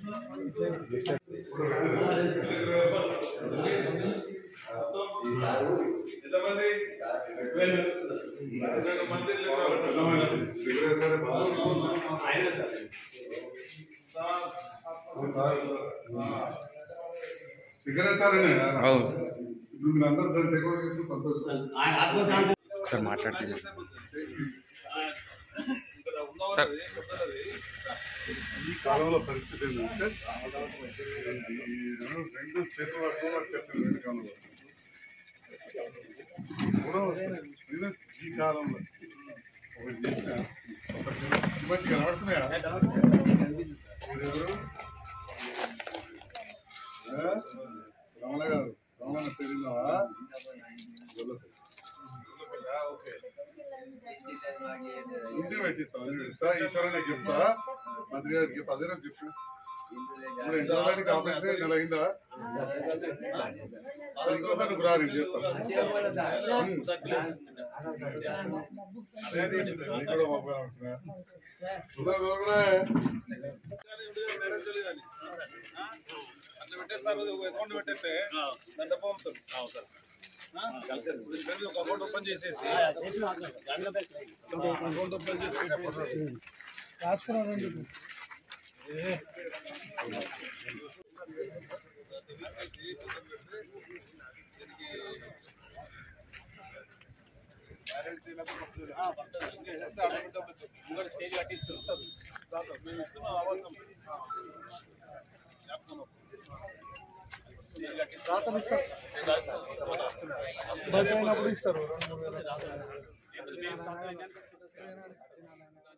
ఎంతమంది రెండు మంది సిగరే సార్ ఇప్పుడు మీరు అందరూ దాన్ని టేక్ ఓవర్ చేస్తే సంతోషం ఒకసారి మాట్లాడుతుంది సార్ ఈ కాలంలో పరిస్థితి ఏంటంటే ఈ రెండు చేతుల వచ్చారు రెండు కాలంలో కూడా వస్తాయి. బిజినెస్ ఈ కాలంలో ఒకటి చేసిన ఒకటి ఈ మధ్య కనబడుతున్నాయా మీరెవరు? ఆ? రమణ గారు రమణ తెలియదావా ఓకే ఇంటి పెట్టిస్తాం ఇంటి పెడతా ఈశ్వరనే చెప్తా మంత్రి గారికి చెప్పు అదే రోజు చెప్పు ఇప్పుడు ఎంత మందికి ఆపరేషన్ నెల అయిందా అది ఇంకొకటి బ్రా నేను చెప్తాను అదే నేను కూడా మొబైల్ ఆడుతున్నా చూద్దాం చూడరా. అట్లా పెట్టేస్తారు అకౌంట్ పెట్టేస్తే దాంట్లో పంపుతారు ఆ? కలిసేస్తుంది. ఒక అకౌంట్ ఓపెన్ చేసేసి అకౌంట్ ఓపెన్ చేసి స్టేజ్ కట్టిస్తారు మేము ఇస్తున్నాం అవసరం బయట అయినప్పుడు ఇస్తారు లేకపోతే మేము